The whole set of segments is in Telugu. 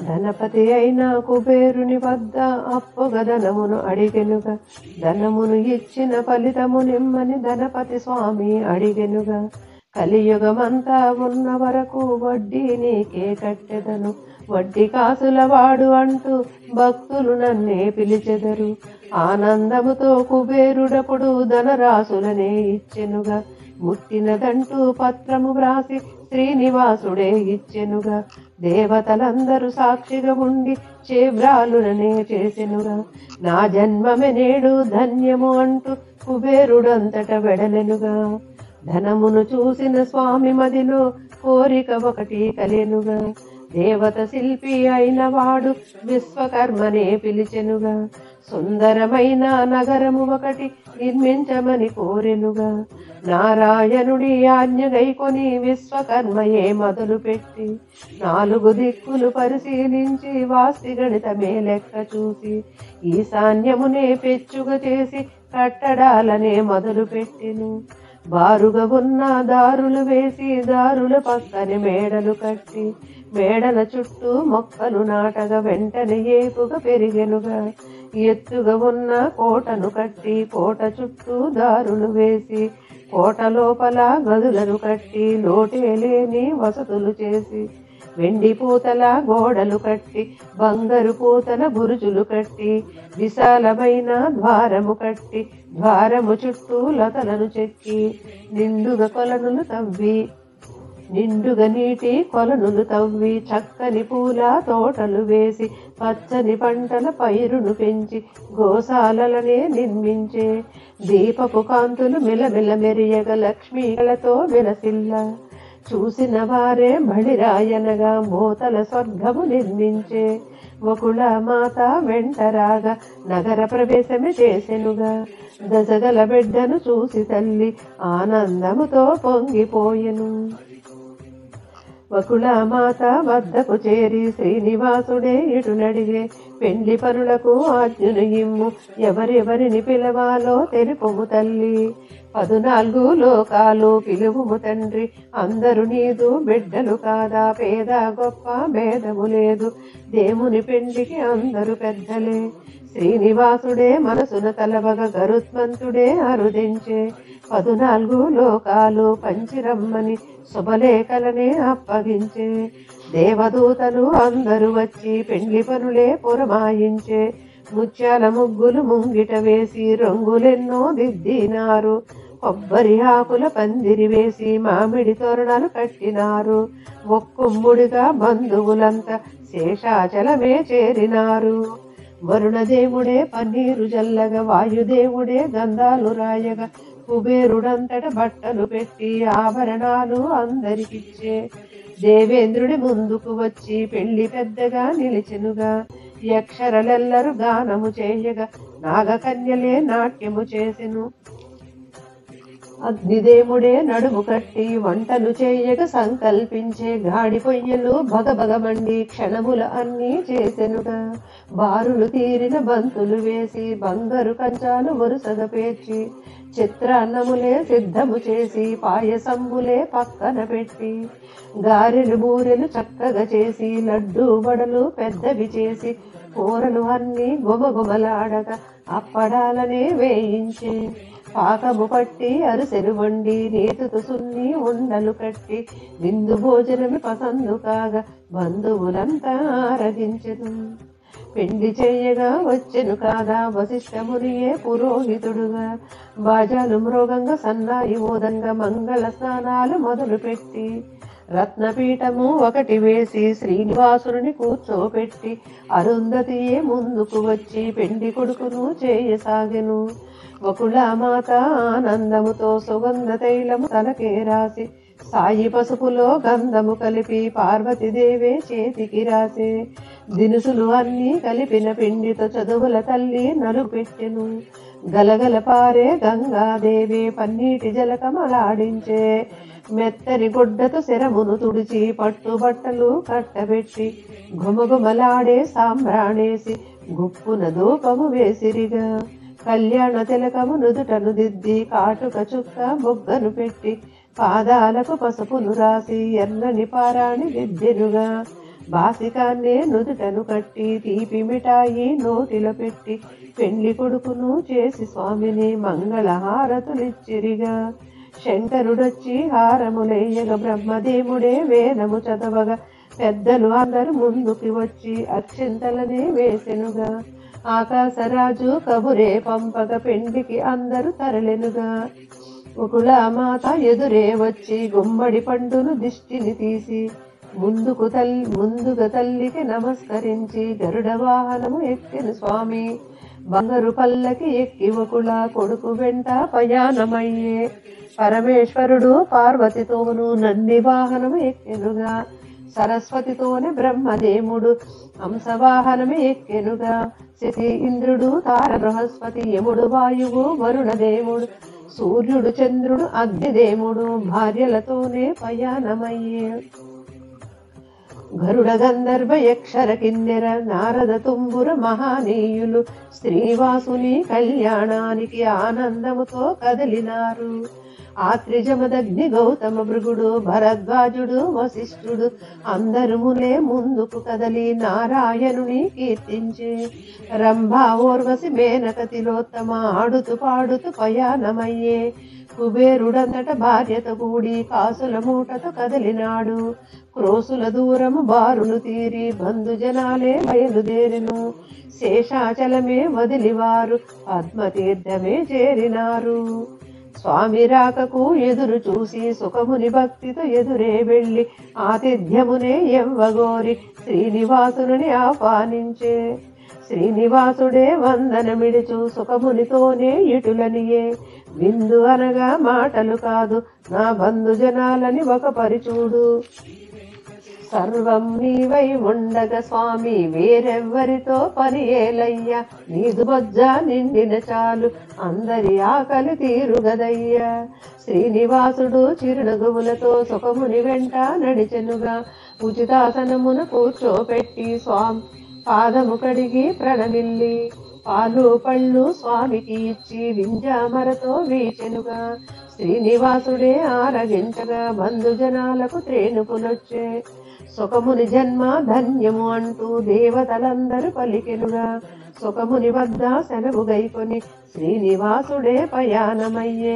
ధనపతి అయిన కుబేరుని వద్ద అప్పుగా ధనమును అడిగెనుగా ధనమును ఇచ్చిన ఫలితము నిమ్మని ధనపతి స్వామి అడిగెనుగా కలియుగమంతా ఉన్న వరకు వడ్డీ నీకే కట్టెదను వడ్డీ కాసుల వాడు అంటూ భక్తులు నన్నే పిలిచెదరు ఆనందముతో కుబేరుడప్పుడు ధనరాశులనే ఇచ్చెనుగా ముట్టినదంటూ పత్రము వ్రాసి శ్రీనివాసుడే ఇచ్చెనుగా దేవతలందరూ సాక్షిగా ఉండి చేవ్రాలుననే చేసెనుగా నా జన్మమే నేడు ధన్యము అంటూ కుబేరుడంతట వెడలెనుగా ధనమును చూసిన స్వామి మదిలో కోరిక ఒకటి కలినుగా దేవత శిల్పి అయిన వాడు విశ్వకర్మనే పిలిచెనుగా సుందరమైన నగరము ఒకటి నిర్మించమని కోరెనుగా నారాయణుడి ఆజ్ఞ గైకొని విశ్వకర్మయే మొదలు పెట్టి నాలుగు దిక్కులు పరిశీలించి వాస్తి గణితమే లెక్క చూసి ఈశాన్యమునే పెచ్చుగా చేసి కట్టడాలనే మొదలు పెట్టెను బారుగా ఉన్న దారులు వేసి దారుల పక్కన మేడలు కట్టి మేడల చుట్టూ మొక్కలు నాటగా వెంటనే ఏపుగా పెరిగెనుగా ఎత్తుగా ఉన్న కోటను కట్టి కోట చుట్టూ దారులు వేసి కోట లోపల గదులను కట్టి లోటే లేని వసతులు చేసి వెండి పూతల గోడలు కట్టి బంగారు పూతల బురుజులు కట్టి విశాలమైన ద్వారము కట్టి ద్వారము చుట్టూ లతలను చెక్కి నిండుగా కొలనులు తవ్వి నిండుగా నీటి కొలనులు తవ్వి చక్కని పూల తోటలు వేసి పచ్చని పంటల పైరును పెంచి గోశాలలనే నిర్మించే దీపపు కాంతులు మిలమిల మెరియగ లక్ష్మీలతో విలసిల్ల చూసిన వారే బళిరాయనగా మోతల స్వర్గము నిర్మించే వకుళ మాత వెంటరాగా నగర ప్రవేశమే చేసెనుగా దశగల బిడ్డను చూసి తల్లి ఆనందముతో పొంగిపోయెను వకుళ మాత వద్దకు చేరి శ్రీనివాసుడే ఇటు నడిగే పెండ్లి పనులకు ఆజ్ఞను ఇమ్ము ఎవరెవరిని పిలవాలో తెలుపుము తల్లి పదునాలుగు లోకాలు పిలువుము తండ్రి అందరు నీదు బిడ్డలు కాదా పేద గొప్ప భేదము లేదు దేవుని పెండికి అందరు పెద్దలే శ్రీనివాసుడే మనసున తలవగ గరుత్మంతుడే అరుదించే పదునాలుగు లోకాలు పంచిరమ్మని శుభలేఖలనే అప్పగించే దేవదూతలు అందరూ వచ్చి పెండ్లి పనులే పురమాయించే ముత్యాల ముగ్గులు ముంగిట వేసి రంగులెన్నో దిద్దినారు కొబ్బరి ఆకుల పందిరి వేసి మామిడి తోరణాలు కట్టినారు ఒక్కొమ్ముడిగా బంధువులంతా శేషాచలమే చేరినారు వరుణదేవుడే పన్నీరు జల్లగా వాయుదేవుడే గంధాలు రాయగా కుబేరుడంతట బట్టలు పెట్టి ఆభరణాలు అందరికిచ్చే దేవేంద్రుడి ముందుకు వచ్చి పెళ్లి పెద్దగా నిలిచెనుగా యక్షరలెల్లరు గానము చేయగా నాగకన్యలే నాట్యము చేసెను అగ్నిదేవుడే నడుము కట్టి వంటలు చేయగా సంకల్పించే గాడి పొయ్యలు భగభగమండి క్షణముల అన్నీ చేసెనుగా బారులు తీరిన బంతులు వేసి బంగారు కంచాలు వరుసగా పేర్చి చిత్రాన్నములే సిద్ధము చేసి పాయసంబులే పక్కన పెట్టి గారెలు బూరెలు చక్కగా చేసి లడ్డు వడలు పెద్దవి చేసి కూరలు అన్నీ గుమగుమలాడగా అప్పడాలనే వేయించే పాకము పట్టి అరిసెలు వండి నేతుతో సున్ని ఉండలు కట్టి విందు భోజనమి పసందు కాగా బంధువులంతా ఆరగించెను పెండి చేయగా వచ్చెను కాదా వశిష్ఠమునియే పురోహితుడుగా బాజాలు మృగంగా సన్నాయి ఓదంగా మంగళ స్నానాలు మొదలు పెట్టి రత్నపీఠము ఒకటి వేసి శ్రీనివాసుని కూర్చోపెట్టి అరుంధతియే ముందుకు వచ్చి పెండి కొడుకును చేయసాగెను వకుళమాత ఆనందముతో సుగంధ తైలము తలకే రాసి సాయి పసుపులో గంధము కలిపి పార్వతీదేవే చేతికి రాసే దినుసులు అన్నీ కలిపిన పిండితో చదువుల తల్లి నలుగు పెట్టెను గలగల పారే గంగాదేవి పన్నీటి జలకమలాడించే మెత్తని గుడ్డతో శరమును తుడిచి పట్టు బట్టలు కట్టబెట్టి ఘుమఘుమలాడే సాంబ్రాణేసి గుప్పున ధూపము వేసిరిగా కళ్యాణ తిలకము నుదుటను దిద్ది కాటుక చుక్క బొగ్గను పెట్టి పాదాలకు పసుపును రాసి ఎర్రని పారాణి దిద్దెనుగా బాసికాన్నే నుదుటను కట్టి తీపి మిఠాయి నోటిలో పెట్టి పెండ్లి కొడుకును చేసి స్వామిని మంగళహారతులిచ్చిరిగా శంకరుడొచ్చి హారములయ్యగ బ్రహ్మదేవుడే వేదము చదవగా పెద్దలు అందరు ముందుకి వచ్చి అక్షింతలనే వేసెనుగా ఆకాశరాజు కబురే పంపగ పెండికి అందరూ తరలెనుగా మాత ఎదురే వచ్చి గుమ్మడి పండును దిష్టిని తీసి ముందుకు తల్లి ముందుగా తల్లికి నమస్కరించి గరుడ వాహనము ఎక్కెను స్వామి బంగారు పల్లకి ఎక్కి ఒకula కొడుకు వెంట పయానమయ్యే పరమేశ్వరుడు పార్వతితోను నంది వాహనము ఎక్కెనుగా సరస్వతితోనే బ్రహ్మదేవుడు హంసవాహనమే ఎక్కెనుగా శశి ఇంద్రుడు తార బృహస్పతి యముడు వాయువు వరుణదేవుడు సూర్యుడు చంద్రుడు అగ్నిదేవుడు భార్యలతోనే పయానమయ్యే గరుడ గంధర్వ యక్షర కిన్నెర నారద తుంబుర మహానీయులు శ్రీవాసుని కళ్యాణానికి ఆనందముతో కదిలినారు ఆత్రిజమదగ్ని గౌతమ భృగుడు భరద్వాజుడు వశిష్ఠుడు అందరు ములే ముందుకు కదలి నారాయణుని కీర్తించి రంభా ఓర్వసి మేనక తిలోత్తమ ఆడుతూ పాడుతూ పయానమయ్యే కుబేరుడంతట భార్యత కూడి కాసుల మూటతో కదిలినాడు క్రోసుల దూరము బారులు తీరి బంధుజనాలే బయలుదేరిను శేషాచలమే వదిలివారు పద్మతీర్థమే చేరినారు స్వామి రాకకు ఎదురు చూసి సుఖముని భక్తితో ఎదురే వెళ్ళి ఆతిథ్యమునే ఎవ్వగోరి శ్రీనివాసుని ఆహ్వానించే శ్రీనివాసుడే వందనమిడుచు సుఖమునితోనే ఇటులనియే విందు అనగా మాటలు కాదు నా బంధుజనాలని ఒక పరిచూడు సర్వం నీవై ఉండగ స్వామి వేరెవ్వరితో పని ఏలయ్యా నీదు బొజ్జ నిండిన చాలు అందరి ఆకలి తీరుగదయ్యా శ్రీనివాసుడు చిరునగువులతో సుఖముని వెంట నడిచెనుగా ఉచితాసనమున కూర్చోపెట్టి స్వామి పాదము కడిగి ప్రణమిల్లి పాలు పళ్ళు స్వామికి ఇచ్చి వింజామరతో వీచెనుగా శ్రీనివాసుడే ఆరగించగా బంధుజనాలకు త్రేణుకులొచ్చే సుఖముని జన్మ ధన్యము అంటూ దేవతలందరూ పలికెనుగా సుఖముని వద్ద సెలవు గైకొని శ్రీనివాసుడే పయానమయ్యే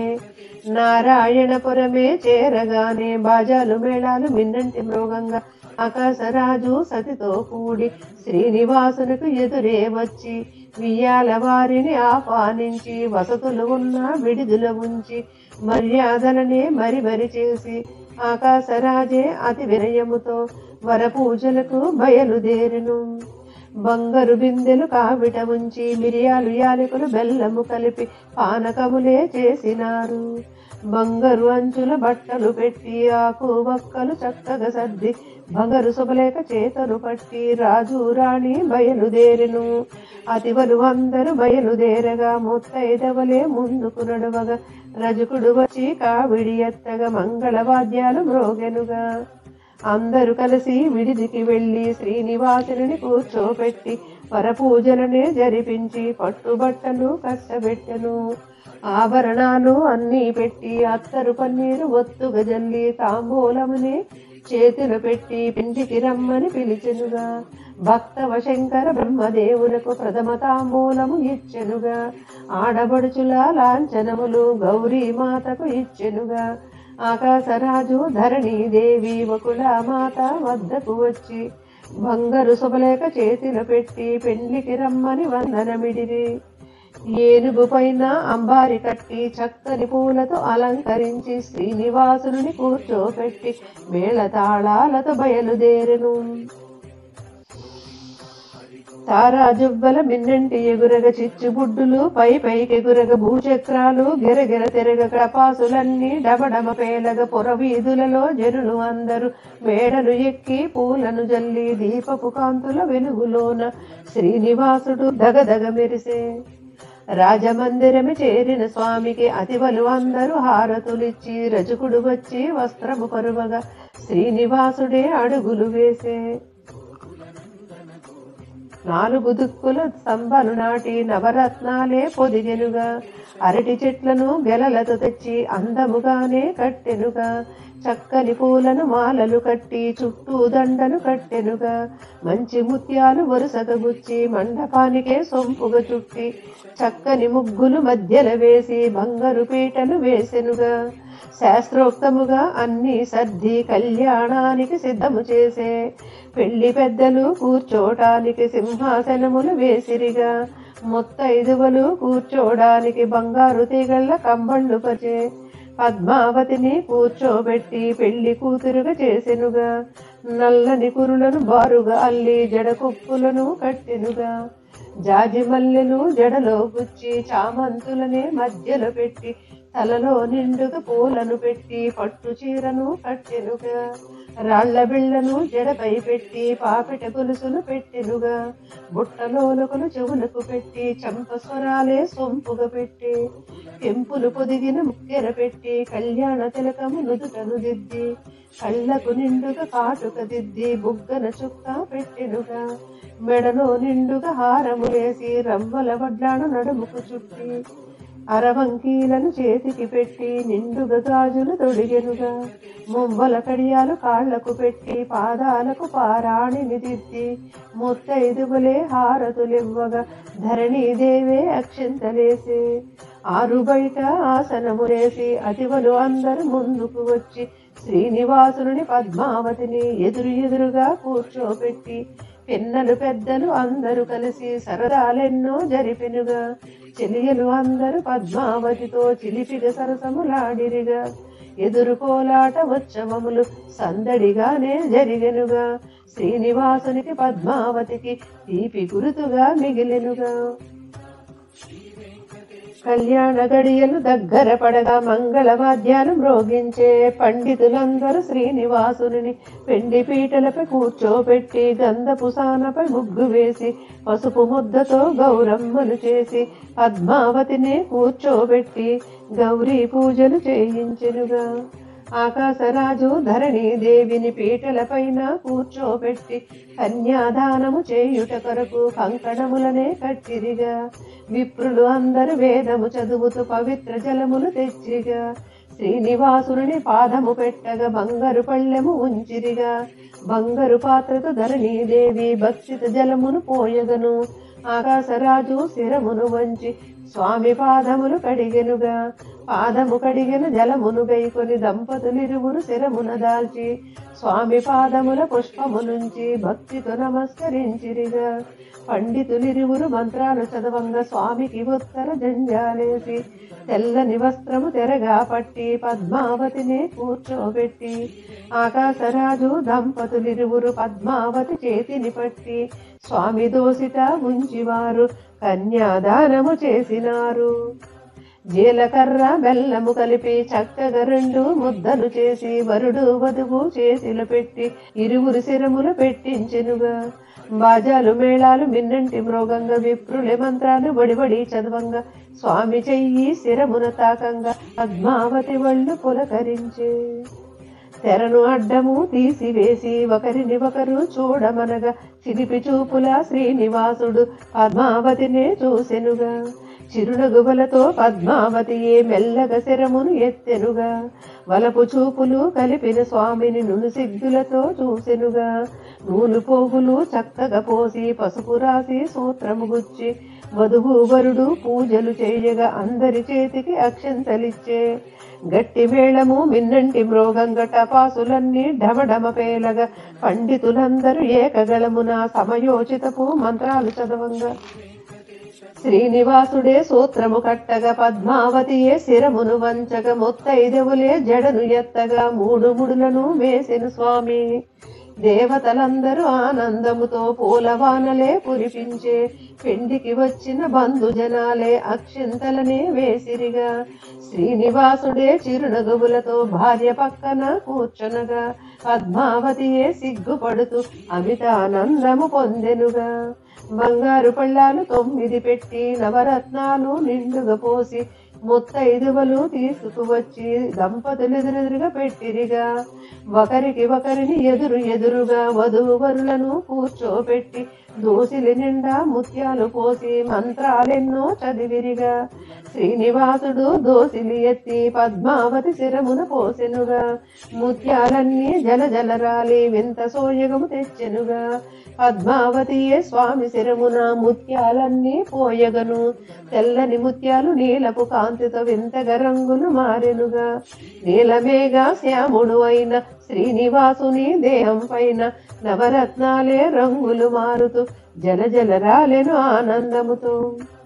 నారాయణపురమే చేరగానే బాజాలు మేళాలు మిన్నంటి మృగంగా ఆకాశరాజు సతితో కూడి శ్రీనివాసునికి ఎదురే వచ్చి వియ్యాల వారిని ఆహ్వానించి వసతులు ఉన్న విడుదల ఉంచి మర్యాదలనే మరి మరి చేసి ఆకాశరాజే అతి వినయముతో వరపూజలకు బయలుదేరును బంగారు బిందెలు కావిట ఉంచి మిరియాలు యాలకులు బెల్లము కలిపి పానకములే చేసినారు బంగారు అంచుల బట్టలు పెట్టి ఆకు వక్కలు చక్కగా సర్ది బంగారు శుభలేక చేతను పట్టి రాజు రాణి బయలుదేరెను అతివలు అందరూ బయలుదేరగా ముత్తైదవలే ముందుకు నడవగా రజకుడు వచ్చి కావిడి ఎత్తగా మంగళవాద్యాలు మ్రోగెనుగా అందరూ కలిసి విడిదికి వెళ్లి శ్రీనివాసుని కూర్చోపెట్టి వరపూజలనే జరిపించి పట్టుబట్టలు కష్టపెట్టెను ఆభరణాలు అన్నీ పెట్టి అత్తరు పన్నీరు ఒత్తుగా జల్లి తాంబూలముని చేతులు పెట్టి పిండికి రమ్మని పిలిచెనుగా భక్తవ శంకర బ్రహ్మదేవులకు ప్రథమ తాంబూలము ఇచ్చెనుగా ఆడబడుచుల లాంఛనములు గౌరీ మాతకు ఇచ్చెనుగా ఆకాశరాజు ధరణీదేవి వకుల మాత వద్దకు వచ్చి బంగారు శుభలేక చేతిలో పెట్టి పెండ్లికి రమ్మని వందనమిడిరి ఏనుగు పైన అంబారి కట్టి చక్కని పూలతో అలంకరించి శ్రీనివాసుని కూర్చోపెట్టి మేళ తాళాలతో బయలుదేరెను తారా జువ్వల మిన్నంటి ఎగురగ చిచ్చుబుడ్డులు పై పైకి ఎగురగ భూచక్రాలు గిరగిర తిరగ కపాసులన్నీ డబడమ పేలగ పొర వీధులలో జనులు అందరూ మేడలు ఎక్కి పూలను జల్లి దీపపు కాంతుల వెలుగులోన శ్రీనివాసుడు దగదగ మెరిసే రాజమందిరమి చేరిన స్వామికి అతివలు అందరూ హారతులిచ్చి రజకుడు వచ్చి వస్త్రము పరువగా శ్రీనివాసుడే అడుగులు వేసే నాలుగు దుక్కుల స్తంభను నాటి నవరత్నాలే పొదిగెనుగా అరటి చెట్లను గెలలతో తెచ్చి అందముగానే కట్టెనుగా చక్కని పూలను మాలలు కట్టి చుట్టూ దండను కట్టెనుగా మంచి ముత్యాలు వరుసగా గుచ్చి మండపానికే సొంపుగా చుట్టి చక్కని ముగ్గులు మధ్యల వేసి బంగారు పీటలు వేసెనుగా శాస్త్రోక్తముగా అన్ని సర్ది కళ్యాణానికి సిద్ధము చేసే పెళ్లి పెద్దలు కూర్చోటానికి సింహాసనములు వేసిరిగా మొత్తైదువలు కూర్చోడానికి బంగారు తీగళ్ళ కంబళ్ళు పచే పద్మావతిని కూర్చోబెట్టి పెళ్లి కూతురుగా చేసెనుగా నల్లని కురులను బారుగా అల్లి జడకుప్పులను కట్టెనుగా జాజి మల్లెలు జడలో గుచ్చి చామంతులనే మధ్యలో పెట్టి తలలో నిండుగా పూలను పెట్టి పట్టు చీరను కట్టెనుగా రాళ్ల బిళ్ళను జడపై పెట్టి పాపిట గొలుసులు పెట్టెనుగా బుట్టలోలకులు చెవులకు పెట్టి చంప స్వరాలే సొంపుగా పెట్టి తెంపులు పొదిగిన ముక్కెర పెట్టి కళ్యాణ తిలకము నుదుటను దిద్ది కళ్ళకు నిండుగా కాటుక దిద్ది బుగ్గన చుక్క పెట్టెనుగా మెడలో నిండుగా హారము వేసి రవ్వల వడ్లాను నడుముకు చుట్టి అరవంకీలను చేతికి పెట్టి నిండుగా గాజులు తొడిగెనుగా మువ్వల కడియాలు కాళ్లకు పెట్టి పాదాలకు పారాణిని దిద్ది ముత్తైదుగులే హారతులివ్వగా ధరణీదేవే అక్షింతలేసి ఆరు బయట ఆసనములేసి అతివలు అందరు ముందుకు వచ్చి శ్రీనివాసుని పద్మావతిని ఎదురు ఎదురుగా కూర్చోబెట్టి పిన్నలు పెద్దలు అందరూ కలిసి సరదాలెన్నో జరిపెనుగా చెలియలు అందరూ పద్మావతితో చిలిపిగ సరసములాడిరిగా ఎదురు కోలాట ఉత్సవములు సందడిగానే జరిగెనుగా శ్రీనివాసునికి పద్మావతికి తీపి గురుతుగా మిగిలెనుగా కళ్యాణ గడియలు దగ్గర పడగా మంగళ వాద్యాలు మ్రోగించే పండితులందరూ శ్రీనివాసుని పెండి పీటలపై కూర్చోబెట్టి గంధపు సానపై ముగ్గు వేసి పసుపు ముద్దతో గౌరమ్మలు చేసి పద్మావతిని కూర్చోబెట్టి గౌరీ పూజలు చేయించెనుగా ఆకాశరాజు ధరణి దేవిని పీటల పైన కూర్చోబెట్టి కన్యాదానము చేయుట కొరకు కంకణములనే కట్టిరిగా విప్రులు అందరు వేదము చదువుతూ పవిత్ర జలములు తెచ్చిగా శ్రీనివాసుని పాదము పెట్టగా బంగారు పళ్ళెము ఉంచిరిగా బంగారు పాత్రతో ధరణీదేవి భక్షిత జలమును పోయగను ఆకాశరాజు శిరమును వంచి స్వామి పాదములు కడిగెనుగా పాదము కడిగిన జలమును గైకొని దంపతులిరువురు శిరమున దాల్చి స్వామి పాదముల పుష్పము నుంచి భక్తితో నమస్కరించిరిగా పండితులిరువురు మంత్రాలు చదవంగా స్వామికి ఉత్తర జంజాలేసి తెల్లని వస్త్రము తెరగా పట్టి పద్మావతిని కూర్చోబెట్టి ఆకాశరాజు దంపతులిరువురు పద్మావతి చేతిని పట్టి స్వామి దోసిట ఉంచివారు కన్యాదానము చేసినారు జీలకర్ర బెల్లము కలిపి చక్కగా రెండు ముద్దలు చేసి వరుడు వధువు చేతిలో పెట్టి ఇరువురు శిరములు పెట్టించెనుగా బాజాలు మేళాలు మిన్నంటి మృగంగా విప్రుల మంత్రాలు బడిబడి చదవంగా స్వామి చెయ్యి శిరమున తాకంగా పద్మావతి వళ్ళు పులకరించే తెరను అడ్డము తీసివేసి ఒకరిని ఒకరు చూడమనగా చిలిపి చూపుల శ్రీనివాసుడు పద్మావతినే చూసెనుగా చిరునగుబలతో పద్మావతియే మెల్లగా శరమును ఎత్తెనుగా వలపు చూపులు కలిపిన స్వామిని నును సిగ్గులతో చూసెనుగా నూలు పోగులు చక్కగా పోసి పసుపు రాసి సూత్రము గుచ్చి వధువు వరుడు పూజలు చేయగా అందరి చేతికి అక్షంతలిచ్చే గట్టి మేళము మిన్నంటి మృగంగ టపాసులన్నీ ఢమఢమ పేలగా పండితులందరూ ఏకగళమున సమయోచితపు మంత్రాలు చదవంగా శ్రీనివాసుడే సూత్రము కట్టగా పద్మావతియే శిరమును వంచగా మొత్తైదవులే జడను ఎత్తగా మూడు ముడులను వేసెను స్వామి దేవతలందరూ ఆనందముతో పూలవానలే కురిపించే పెండికి వచ్చిన బంధుజనాలే అక్షింతలనే వేసిరిగా శ్రీనివాసుడే చిరునగువులతో భార్య పక్కన కూర్చొనగా పద్మావతియే సిగ్గుపడుతూ అమిత ఆనందము పొందెనుగా బంగారు పళ్ళాలు తొమ్మిది పెట్టి నవరత్నాలు నిండుగా పోసి ముత్తైదువలు తీసుకువచ్చి దంపతులు ఎదురెదురుగా పెట్టిరిగా ఒకరికి ఒకరిని ఎదురు ఎదురుగా వధూవరులను కూర్చోపెట్టి దోసిలి నిండా ముత్యాలు పోసి మంత్రాలెన్నో చదివిరిగా శ్రీనివాసుడు దోసిలి ఎత్తి పద్మావతి శిరమున పోసెనుగా ముత్యాలన్నీ జల జలరాలి వింత సోయగము తెచ్చెనుగా పద్మావతియే స్వామి శిరమున ముత్యాలన్నీ పోయగను తెల్లని ముత్యాలు నీలపు కాంతితో వింతగా రంగులు మారెనుగా నీలమేగా శ్యాముడు అయిన శ్రీనివాసుని దేహం పైన నవరత్నాలే రంగులు మారుతూ జల జల రాలెను ఆనందముతో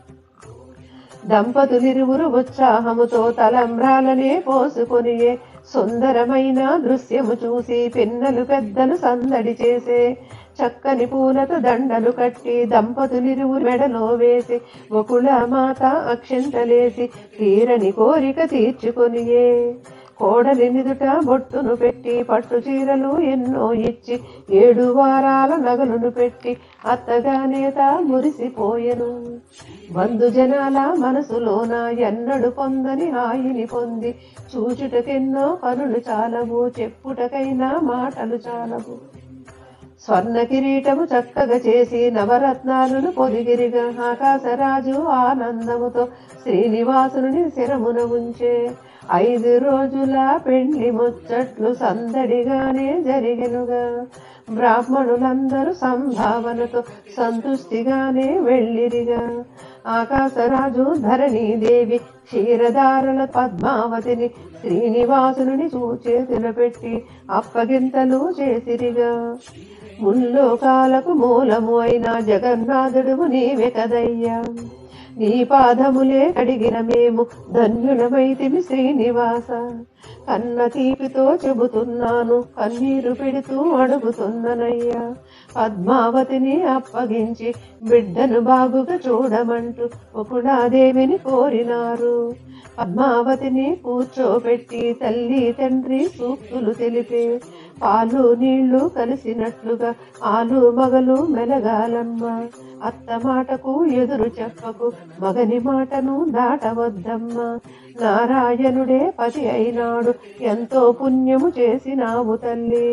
దంపతులిరువురు ఉత్సాహముతో తలంబ్రాలనే పోసుకొనియే సుందరమైన దృశ్యము చూసి పిన్నలు పెద్దలు సందడి చేసే చక్కని పూలతో దండలు కట్టి దంపతులిరువురు మెడలో వేసి ఒకళ మాత అక్షంతలేసి తీరని కోరిక తీర్చుకొనియే కోడలి నిదుట బొట్టును పెట్టి పట్టు చీరలు ఎన్నో ఇచ్చి ఏడు వారాల నగలును పెట్టి అత్తగానేత మురిసిపోయెను బంధుజనాల మనసులోన ఎన్నడు పొందని హాయిని పొంది చూచుటకెన్నో కనులు చాలవు చెప్పుటకైనా మాటలు చాలవు స్వర్ణ కిరీటము చక్కగా చేసి నవరత్నాలను పొదిగిరిగా ఆకాశరాజు ఆనందముతో శ్రీనివాసుని శిరమున ఉంచే ఐదు రోజుల పెండ్లి ముచ్చట్లు సందడిగానే జరిగెనుగా బ్రాహ్మణులందరూ సంభావనతో సంతుష్టిగానే వెళ్ళిరిగా ఆకాశరాజు ధరణీదేవి క్షీరధారల పద్మావతిని శ్రీనివాసుని చూచేతులు పెట్టి అప్పగింతలు చేసిరిగా ముల్లోకాలకు మూలము అయిన జగన్నాథుడు నీవే కదయ్యా నీ పాదములే కడిగిన మేము ధన్యులమైతిమి శ్రీనివాస కన్న తీపితో చెబుతున్నాను కన్నీరు పెడుతూ అడుగుతున్ననయ్యా పద్మావతిని అప్పగించి బిడ్డను బాగుగా చూడమంటూ ఒకడాదేవిని కోరినారు పద్మావతిని కూర్చోబెట్టి తల్లి తండ్రి సూక్తులు తెలిపే పాలు నీళ్లు కలిసినట్లుగా ఆలు మగలు మెలగాలమ్మ అత్త మాటకు ఎదురు చెప్పకు మగని మాటను దాటవద్దమ్మ నారాయణుడే పతి అయినాడు ఎంతో పుణ్యము చేసినావు తల్లి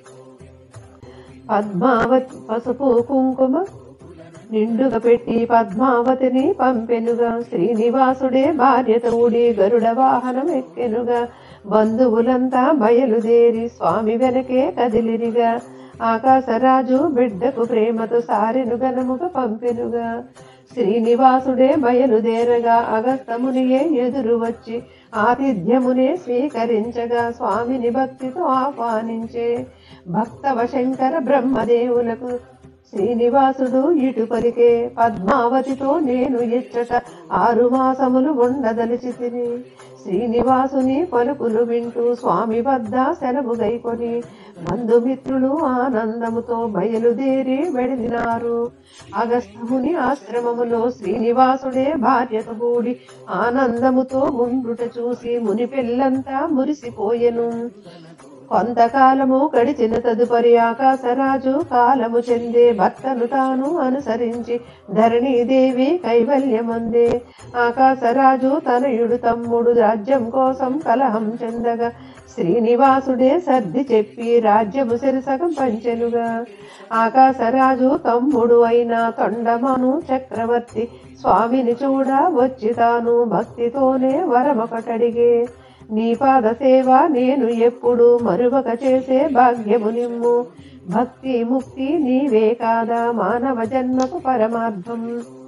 పద్మావతి పసుపు కుంకుమ నిండుగా పెట్టి పద్మావతిని పంపెనుగా శ్రీనివాసుడే భార్యతో ఊడి గరుడ వాహనం ఎక్కెనుగా బంధువులంతా బయలుదేరి స్వామి వెనకే కదిలిరిగా ఆకాశరాజు బిడ్డకు ప్రేమతో సారెను గనముగా పంపెనుగా శ్రీనివాసుడే బయలుదేరగా అగస్తమునియే ఎదురు వచ్చి ఆతిథ్యమునే స్వీకరించగా స్వామిని భక్తితో ఆహ్వానించే భక్తవ శంకర బ్రహ్మదేవులకు శ్రీనివాసుడు ఇటు పలికే పద్మావతితో నేను ఇచ్చట ఆరు మాసములు ఉండదలిచి తిని శ్రీనివాసుని పలుకులు వింటూ స్వామి వద్ద సెలవు గైకొని బంధుమిత్రులు ఆనందముతో బయలుదేరి వెడిలినారు అగస్తముని ఆశ్రమములో శ్రీనివాసుడే భార్యతో కూడి ఆనందముతో ముందుట చూసి ముని పిల్లంతా మురిసిపోయెను కొంతకాలము గడిచిన తదుపరి ఆకాశరాజు కాలము చెందే భర్తను తాను అనుసరించి ధరణీదేవి కైవల్యముందే ఆకాశరాజు తనయుడు తమ్ముడు రాజ్యం కోసం కలహం చెందగా శ్రీనివాసుడే సర్ది చెప్పి రాజ్యము సిరసగం పంచెనుగా ఆకాశరాజు తమ్ముడు అయిన తొండమను చక్రవర్తి స్వామిని చూడ వచ్చి తాను భక్తితోనే వరమొకటడిగే నీ పాద సేవ నేను ఎప్పుడు మరువక చేసే భాగ్యము నిమ్ము భక్తి ముక్తి నీవే కాదా మానవ జన్మకు పరమార్థం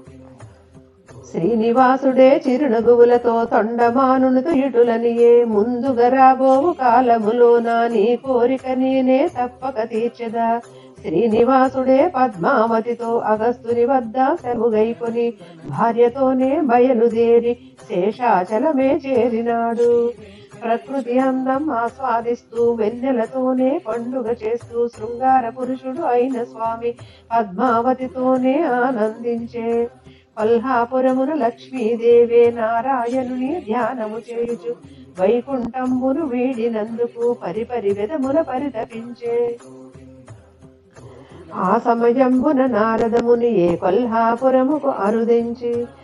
శ్రీనివాసుడే చిరునగువులతో తొండమానునితో ఇటులనియే ముందుగా రాబోవు కాలములోన నీ కోరిక నేనే తప్పక తీర్చదా శ్రీనివాసుడే పద్మావతితో అగస్తుని వద్ద సెలవుగైకొని భార్యతోనే బయలుదేరి శేషాచలమే చేరినాడు ప్రకృతి అందం ఆస్వాదిస్తూ వెన్నెలతోనే పండుగ చేస్తూ శృంగార పురుషుడు అయిన స్వామి పద్మావతితోనే ఆనందించే కొల్హాపురమును లక్ష్మీదేవే నారాయణుని ధ్యానము చేయుచు వైకుంఠంబును వీడినందుకు పరిపరి విధముల పరితపించే ఆ సమయంబున నారదముని ఏ కొల్హాపురముకు అరుదించి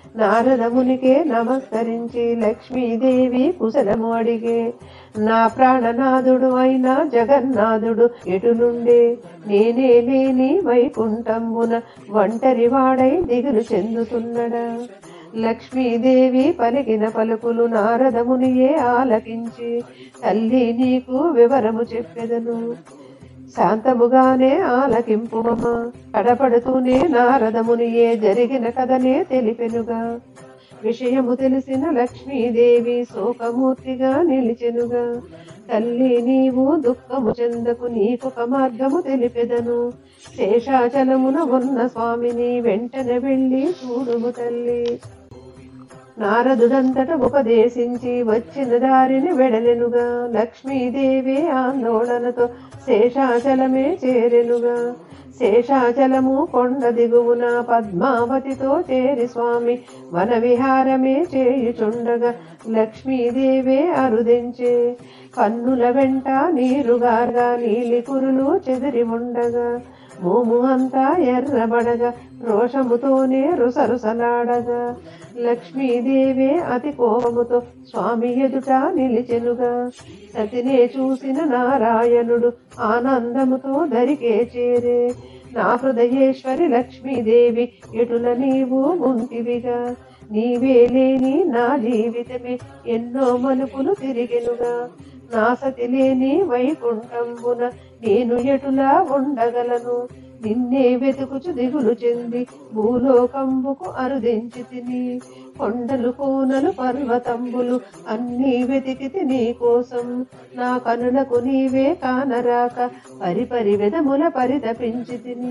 నారదమునికే నమస్కరించి లక్ష్మీదేవి కుశలము అడిగే నా ప్రాణనాథుడు అయిన జగన్నాథుడు ఎటు నుండే నేనే లేని వైకుంఠంబున ఒంటరి వాడై దిగులు చెందుతున్నడా లక్ష్మీదేవి పలికిన పలుకులు నారదమునియే ఆలకించి తల్లి నీకు వివరము చెప్పెదను శాంతముగానే ఆలకింపు మమ కడపడుతూనే నారదమునియే జరిగిన కథనే తెలిపెనుగా విషయము తెలిసిన లక్ష్మీదేవి శోకమూర్తిగా నిలిచెనుగా తల్లి నీవు దుఃఖము చెందకు నీకొక మార్గము తెలిపెదను శేషాచలమున ఉన్న స్వామిని వెంటనే వెళ్ళి చూడుము తల్లి నారదుడంతట ఉపదేశించి వచ్చిన దారిని వెడలెనుగా లక్ష్మీదేవి ఆందోళనతో శేషాచలమే చేరెనుగా శేషాచలము కొండ దిగువున పద్మావతితో చేరి స్వామి వన విహారమే చేయుచుండగా లక్ష్మీదేవే అరుదించే కన్నుల వెంట నీరుగారగా నీలి కురులు చెదిరి ఉండగా భూము అంతా ఎర్రబడగా రోషముతోనే రుసరుసలాడగా లక్ష్మీదేవే అతి కోపముతో స్వామి ఎదుట నిలిచెనుగా సతినే చూసిన నారాయణుడు ఆనందముతో దరికే చేరే నా హృదయేశ్వరి లక్ష్మీదేవి ఎటుల నీవు ఉంటివిగా నీవే లేని నా జీవితమే ఎన్నో మలుపులు తిరిగెనుగా నా సతి లేని వైకుంఠంబున నేను ఎటులా ఉండగలను నిన్నే వెతుకుచు దిగులు చెంది భూలోకంబుకు అరుదించి తిని కొండలు కోనలు పర్వతంబులు అన్నీ వెతికితి నీ కోసం నా కనులకు నీవే కానరాక పరిపరి విధముల పరితపించి తిని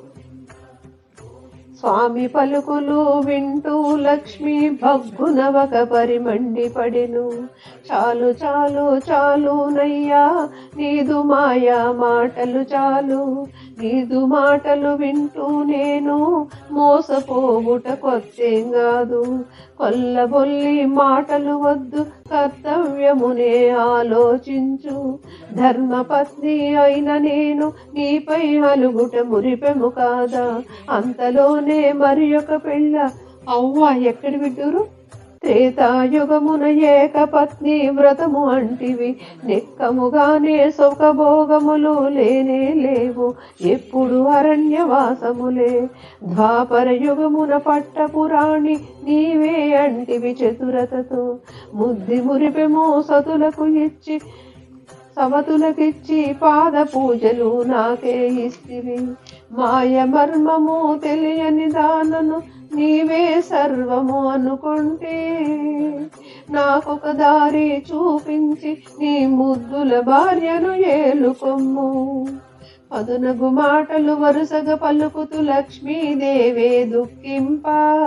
స్వామి పలుకులు వింటూ లక్ష్మి భగ్గునవక పరిమండి పడెను చాలు చాలు చాలు నయ్యా నీదు మాయా మాటలు చాలు నీదు మాటలు వింటూ నేను మోసపోవుట కొత్తేం కాదు కొల్లబొల్లి మాటలు వద్దు కర్తవ్యమునే ఆలోచించు ధర్మపత్ని అయిన నేను నీపై అలుగుట మురిపెము కాదా అంతలోనే మరి ఒక పెళ్ళ అవ్వ ఎక్కడి విడ్డూరు త్రేతాయుగమున ఏక పత్ని వ్రతము అంటివి నెక్కముగానే సుఖభోగములు లేనే లేవు ఎప్పుడు అరణ్యవాసములే ద్వాపర యుగమున పట్టపురాణి నీవే అంటివి చతురతతో ముద్ది మురిపెము సతులకు ఇచ్చి సమతులకిచ్చి పాద పూజలు నాకే ఇస్తివి మాయ మర్మము తెలియని దానను నీవే సర్వము అనుకుంటే నాకొక దారి చూపించి నీ ముద్దుల భార్యను ఏలుకొమ్ము పదునగు మాటలు వరుసగా పలుకుతూ లక్ష్మీదేవే దుఃఖింప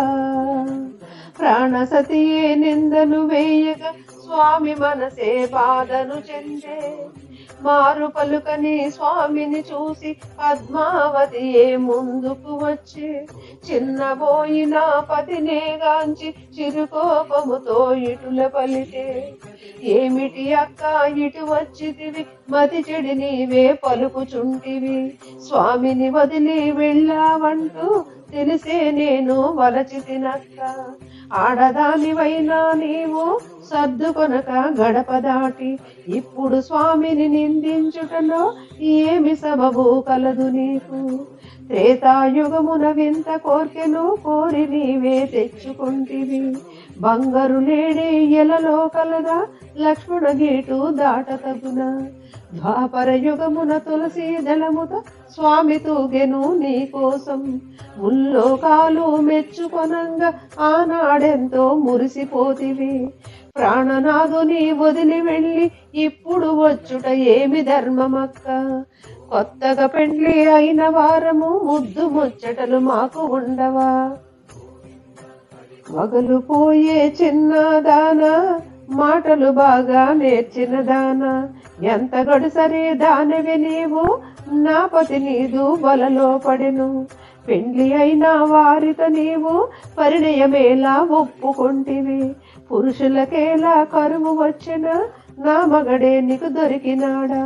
ప్రాణసతియే నిందను వేయగా స్వామి మనసే బాధను చెందే మారు పలుకని స్వామిని చూసి పద్మావతియే ముందుకు వచ్చి చిన్నబోయిన పతినే గాంచి చిరుకోపముతో ఇటుల పలికే ఏమిటి అక్క ఇటు వచ్చితివి మతి చెడి నీవే పలుకుచుంటివి స్వామిని వదిలి వెళ్ళావంటూ తెలిసే నేను వలచి తినక్క ఆడదానివైనా నీవు సర్దుకొనక గడప దాటి ఇప్పుడు స్వామిని నిందించుటలో ఏమి సబబు కలదు నీకు త్రేతాయుగమున వింత కోర్కెను కోరి నీవే తెచ్చుకుంటివి బంగారు లేడి ఎలలో కలదా లక్ష్మణ గీటు దాట తగున ద్వాపర యుగమున తులసి దళముతో స్వామి తూగెను నీ కోసం ముల్లోకాలు మెచ్చుకొనంగా ఆనాడెంతో మురిసిపోతివి ప్రాణనాథుని వదిలి వెళ్ళి ఇప్పుడు వచ్చుట ఏమి ధర్మమక్క కొత్తగా పెండ్లి అయిన వారము ముద్దు ముచ్చటలు మాకు ఉండవా వగలు పోయే చిన్నదాన మాటలు బాగా నేర్చిన దాన ఎంత గడుసరి దానివి నీవు నా పతి నీదు బలలో పడెను పెండ్లి అయిన వారితో నీవు పరిణయమేలా ఒప్పుకొంటివి పురుషులకేలా కరువు వచ్చిన నా మగడే నీకు దొరికినాడా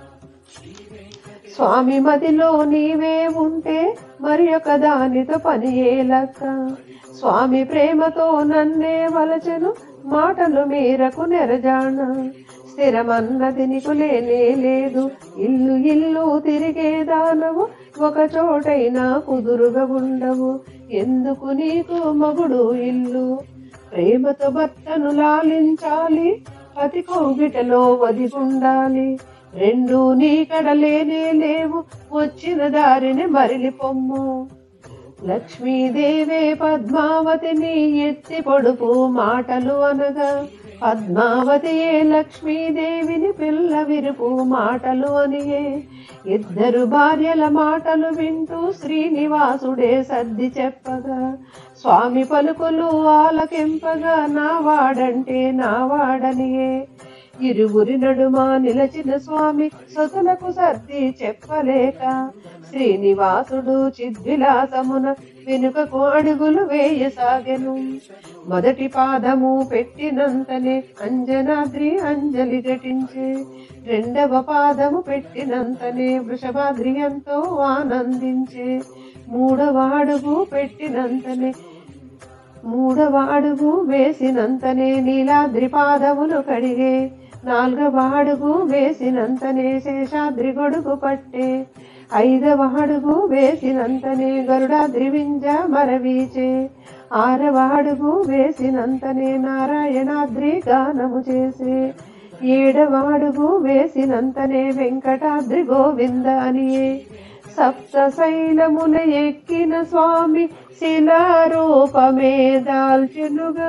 స్వామి మదిలో నీవే ఉంటే మరి ఒక దానితో పని ఏలక్క స్వామి ప్రేమతో నన్నే వలచెను మాటలు మీరకు నెరజాణ స్థిరమన్నది నీకు లేనే లేదు ఇల్లు ఇల్లు తిరిగే దానవు ఒక చోటైనా కుదురుగా ఉండవు ఎందుకు నీకు మగుడు ఇల్లు ప్రేమతో భర్తను లాలించాలి పతి కౌగిటలో వదిగుండాలి రెండు నీకడ లేనే లేవు వచ్చిన దారిని మరిలి పొమ్ము లక్ష్మీదేవే పద్మావతిని ఎత్తి పొడుపు మాటలు అనగా పద్మావతియే లక్ష్మీదేవిని పిల్ల విరుపు మాటలు అనియే ఇద్దరు భార్యల మాటలు వింటూ శ్రీనివాసుడే సర్ది చెప్పగా స్వామి పలుకులు ఆలకెంపగా నా వాడంటే నా వాడనియే ఇరువురి నడుమ నిలచిన స్వామి సొతులకు సర్ది చెప్పలేక శ్రీనివాసుడు చిద్విలాసమున వెనుకకు అడుగులు వేయసాగెను మొదటి పాదము పెట్టినంతనే అంజనాద్రి అంజలి ఘటించే రెండవ పాదము పెట్టినంతనే వృషభాద్రి ఎంతో ఆనందించే మూడవ అడుగు పెట్టినంతనే మూడవ అడుగు వేసినంతనే నీలాద్రి పాదములు కడిగే నాలుగవ అడుగు వేసినంతనే శేషాద్రి గొడుగు పట్టే ఐదవ అడుగు వేసినంతనే గరుడాద్రి వింజ మరవీచే ఆరవ అడుగు వేసినంతనే నారాయణాద్రి గానము చేసే ఏడవ అడుగు వేసినంతనే వెంకటాద్రి గోవింద అనియే సప్త శైలమున ఎక్కిన స్వామి శిలారూపమే దాల్చెనుగా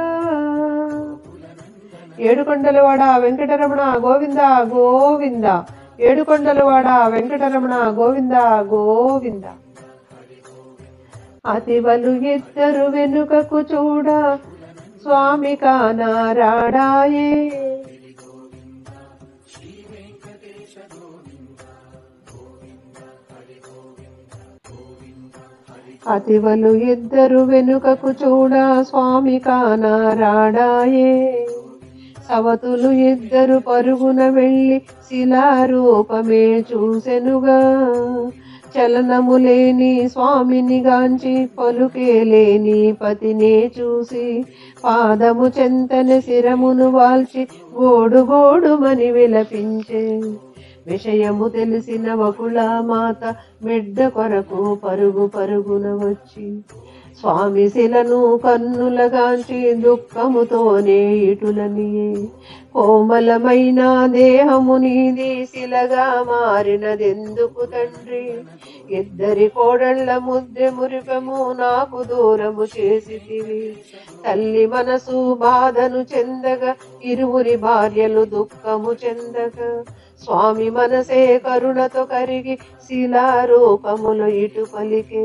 ఏడుకొండలవాడ వెంకటరమణ గోవింద గోవింద ఏడుకొండలవాడ వెంకటరమణ గోవింద గోవింద అతివలు ఇద్దరు వెనుకకు చూడ స్వామి కానారాడాయే అతివలు ఇద్దరు వెనుకకు చూడ స్వామి కానారాడాయే సవతులు ఇద్దరు పరుగున వెళ్ళి శిలారూపమే చూసెనుగా చలనము లేని స్వామిని గాంచి పలుకే లేని పతినే చూసి పాదము చెంతన శిరమును వాల్చి గోడు గోడుమని విలపించే విషయము తెలిసిన వకుల మాత మెడ్డ కొరకు పరుగు పరుగున వచ్చి స్వామి శిలను కన్నులగాంచి దుఃఖముతోనే ఇటులనియే కోమలమైన దేహము నీది శిలగా మారినదెందుకు తండ్రి ఇద్దరి కోడళ్ల ముద్దె మురిపము నాకు దూరము చేసితివి తల్లి మనసు బాధను చెందగా ఇరువురి భార్యలు దుఃఖము చెందగా స్వామి మనసే కరుణతో కరిగి శిలారూపములు ఇటు పలికే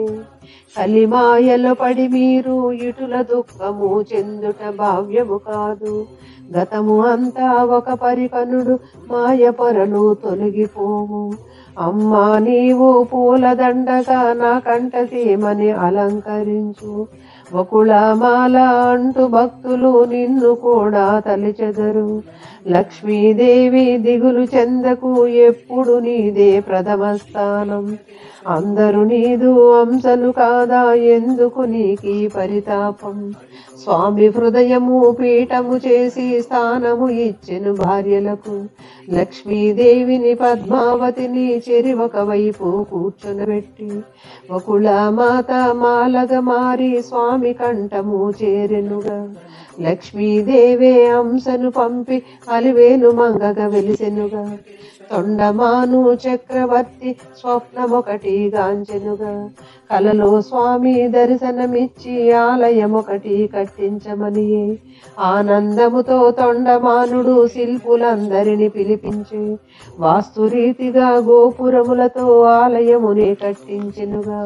కలిమాయలో పడి మీరు ఇటుల దుఃఖము చెందుట భావ్యము కాదు గతము అంతా ఒక పరికనుడు మాయ పొరలు తొలగిపోవు అమ్మా నీవు పూలదండగా నా కంట సీమని అలంకరించు వకుళమాల అంటూ భక్తులు నిన్ను కూడా తలిచెదరు లక్ష్మీదేవి దిగులు చెందకు ఎప్పుడు నీదే ప్రథమ స్థానం అందరు నీదు అంశలు కాదా ఎందుకు నీకి పరితాపం స్వామి హృదయము పీఠము చేసి స్థానము ఇచ్చెను భార్యలకు లక్ష్మీదేవిని పద్మావతిని చెరి ఒకవైపు కూర్చొనబెట్టి వకుళ మాత మాలగ మారి స్వామి కంఠము చేరెనుగా లక్ష్మీదేవే అంశను పంపి అలివేలు మంగగా వెలిసెనుగా తొండమాను చక్రవర్తి స్వప్నమొకటి గాంచెనుగా కలలో స్వామి దర్శనమిచ్చి ఆలయమొకటి కట్టించమని ఆనందముతో తొండమానుడు శిల్పులందరిని పిలిపించి వాస్తురీతిగా గోపురములతో ఆలయమునే కట్టించెనుగా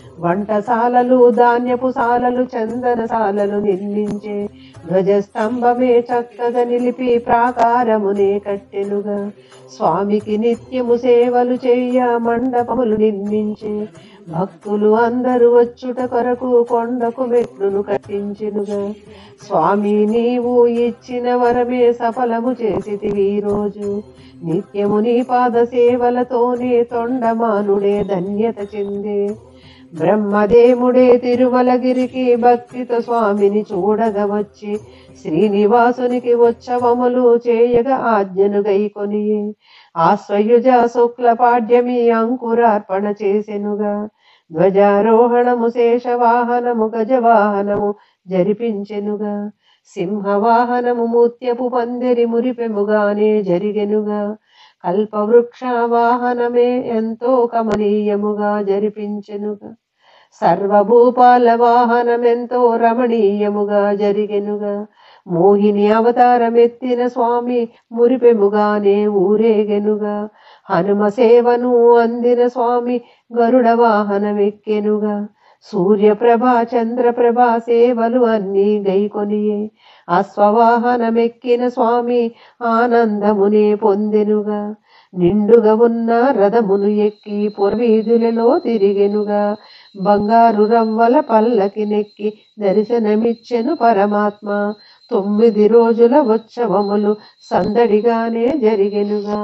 వంటశాలలు ధాన్యపు సాలలు చందనశాలలు నిర్మించే ధ్వజస్తంభమే చక్కగా నిలిపి ప్రాకారమునే కట్టెనుగా స్వామికి నిత్యము సేవలు చేయ మండపములు నిర్మించే భక్తులు అందరూ వచ్చుట కొరకు కొండకు మెట్లును కట్టించెనుగా స్వామి నీవు ఇచ్చిన వరమే సఫలము చేసితివి ఈ రోజు నిత్యము నీ పాద సేవలతోనే తొండమానుడే ధన్యత చెందే బ్రహ్మదేవుడే తిరుమలగిరికి భక్తితో స్వామిని చూడగ వచ్చి శ్రీనివాసునికి ఉత్సవములు చేయగా ఆజ్ఞను గైకొని ఆశ్వయుజ శుక్ల పాడ్యమి అంకురార్పణ చేసెనుగా ధ్వజారోహణము శేషవాహనము గజవాహనము జరిపించెనుగా సింహవాహనము ముత్యపు పందిరి మురిపెముగానే జరిగెనుగా కల్పవృక్ష వాహనమే ఎంతో కమనీయముగా జరిపించెనుగా సర్వభూపాల వాహనమెంతో రమణీయముగా జరిగెనుగా మోహిని అవతారమెత్తిన స్వామి మురిపెముగానే ఊరేగెనుగా హనుమ సేవను అందిన స్వామి గరుడ వాహనమెక్కెనుగా సూర్యప్రభ చంద్రప్రభ సేవలు అన్నీ గైకొనియే అశ్వవాహనమెక్కిన స్వామి ఆనందమునే పొందెనుగా నిండుగా ఉన్న రథమును ఎక్కి పురవీధులలో తిరిగెనుగా బంగారు రవ్వల పల్లకి నెక్కి దర్శనమిచ్చెను పరమాత్మ తొమ్మిది రోజుల ఉత్సవములు సందడిగానే జరిగెనుగా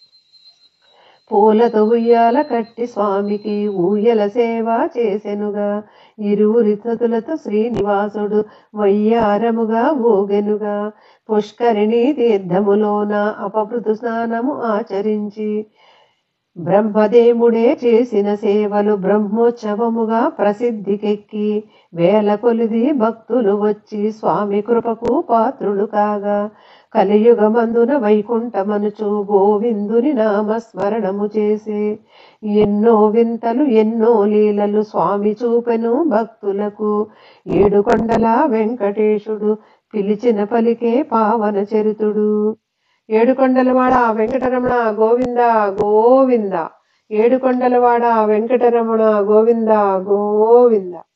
పూలతో ఉయ్యాల కట్టి స్వామికి ఊయల సేవ చేసెనుగా ఇరువురి తతులతో శ్రీనివాసుడు వయ్యారముగా ఊగెనుగా పుష్కరిణి తీర్థములోన అపమృతు స్నానము ఆచరించి బ్రహ్మదేవుడే చేసిన సేవలు బ్రహ్మోత్సవముగా ప్రసిద్ధికెక్కి వేల కొలిది భక్తులు వచ్చి స్వామి కృపకు పాత్రులు కాగా కలియుగమందున వైకుంఠమనుచు గోవిందుని నామస్మరణము చేసే ఎన్నో వింతలు ఎన్నో లీలలు స్వామి చూపెను భక్తులకు ఏడు కొండల వెంకటేశుడు పిలిచిన పలికే పావన చరితుడు ఏడుకొండలవాడ వెంకటరమణ గోవింద గోవింద ఏడుకొండలవాడ వెంకటరమణ గోవింద గోవింద